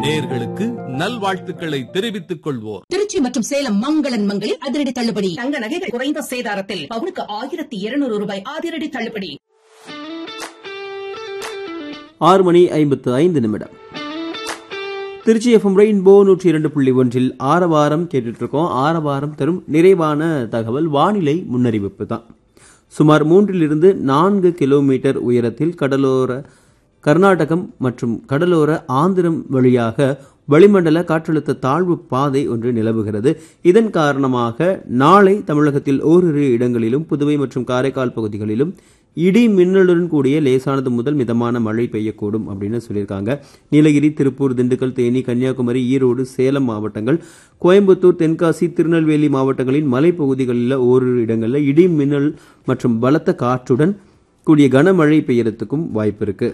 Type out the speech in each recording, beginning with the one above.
நேர்களுக்கு நல்வாழ்த்துக்களை தெரிவித்துக் கொள்வோர் திருச்சி மற்றும் சேலம் மங்களன் மங்களில் அதிரடி தள்ளுபடி தங்க நகைகள் குறைந்த சேதாரத்தில் பவுனுக்கு ஆயிரத்தி இருநூறு ரூபாய் அதிரடி தள்ளுபடி ஆறு மணி ஐம்பத்து ஐந்து நிமிடம் திருச்சி எஃப்எம் ரெயின்போ நூற்றி இரண்டு புள்ளி ஒன்றில் ஆரவாரம் கேட்டுட்டு இருக்கோம் ஆரவாரம் தரும் நிறைவான தகவல் வானிலை முன்னறிவிப்பு தான் சுமார் மூன்றிலிருந்து நான்கு கிலோமீட்டர் உயரத்தில் கடலோர கர்நாடகம் மற்றும் கடலோர ஆந்திரம் வழியாக வளிமண்டல காற்றழுத்த தாழ்வு பாதை ஒன்று நிலவுகிறது இதன் காரணமாக நாளை தமிழகத்தில் ஓரிரு இடங்களிலும் புதுவை மற்றும் காரைக்கால் பகுதிகளிலும் இடி மின்னலுடன் கூடிய லேசானது முதல் மிதமான மழை பெய்யக்கூடும் அப்படின்னு சொல்லியிருக்காங்க நீலகிரி திருப்பூர் திண்டுக்கல் தேனி கன்னியாகுமரி ஈரோடு சேலம் மாவட்டங்கள் கோயம்புத்தூர் தென்காசி திருநெல்வேலி மாவட்டங்களின் மலைப்பகுதிகளில் ஓரிரு இடங்களில் இடி மின்னல் மற்றும் பலத்த காற்றுடன் கூடிய கனமழை பெய்யறதுக்கும் வாய்ப்பு இருக்கு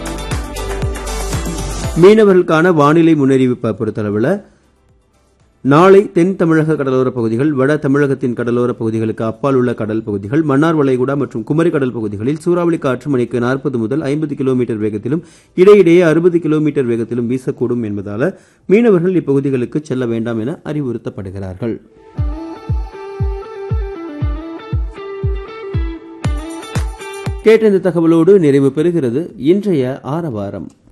மீனவர்களுக்கான வானிலை முன்னறிவிப்பை பொறுத்தளவில் நாளை தென் தமிழக கடலோர பகுதிகள் வட தமிழகத்தின் கடலோர பகுதிகளுக்கு அப்பால் உள்ள கடல் பகுதிகள் மன்னார் வளைகுடா மற்றும் குமரி கடல் பகுதிகளில் சூறாவளி காற்று மணிக்கு நாற்பது முதல் ஐம்பது கிலோமீட்டர் வேகத்திலும் இடையிடையே அறுபது கிலோமீட்டர் வேகத்திலும் வீசக்கூடும் என்பதால மீனவர்கள் இப்பகுதிகளுக்கு செல்ல வேண்டாம் என அறிவுறுத்தப்படுகிறார்கள் கேட்ட இந்த தகவலோடு நிறைவு பெறுகிறது இன்றைய ஆரவாரம்